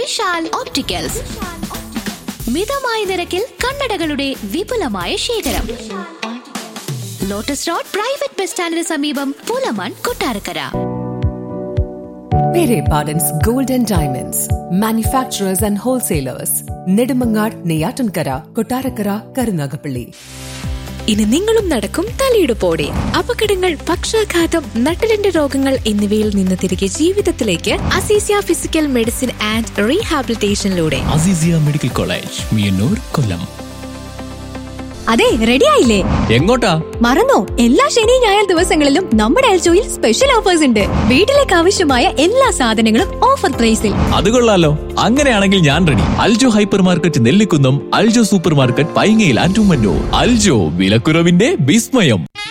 Vishal opticals മിതമായ നിരക്കിൽ കണ്ണടകളുടെ വിപുലമായ ശേഖരം ലോട്ടസ് റോഡ് പ്രൈവറ്റ് ബസ് സ്റ്റാൻഡിന് സമീപം Pulamon Kottarakkara Pere Pardon's Gold and Diamonds, manufacturers and wholesalers, Nedimangar, Neyatankara, Kotarakara, Karunagapalli. ഇനി നിങ്ങളും നടക്കും തലയിടുപ്പോടെ അപകടങ്ങൾ പക്ഷാഘാതം നട്ടലിന്റെ രോഗങ്ങൾ എന്നിവയിൽ നിന്ന് തിരികെ ജീവിതത്തിലേക്ക് അസീസിയ ഫിസിക്കൽ മെഡിസിൻ ആൻഡ് റീഹാബിലിറ്റേഷനിലൂടെ അസീസിയ മെഡിക്കൽ കോളേജ് മിയന്നൂർ കൊല്ലം അതെ റെഡി ആയില്ലേ എങ്ങോട്ടാ മറന്നോ എല്ലാ ശനി ഞായർ ദിവസങ്ങളിലും നമ്മുടെ എൽജോയിൽ സ്പെഷ്യൽ ഓഫേഴ്സ് ഉണ്ട് വീട്ടിലേക്ക് ആവശ്യമായ എല്ലാ സാധനങ്ങളും ഓഫർ പ്രൈസിൽ അത് കൊള്ളാലോ അങ്ങനെയാണെങ്കിൽ ഞാൻ ready Aljo hypermarket Nellikunnam Aljo supermarket പൈങ്ങയിൽ ആൻഡ് ഉമ്മന്നൂർ അൽജോ വിലക്കുറവിന്റെ വിസ്മയം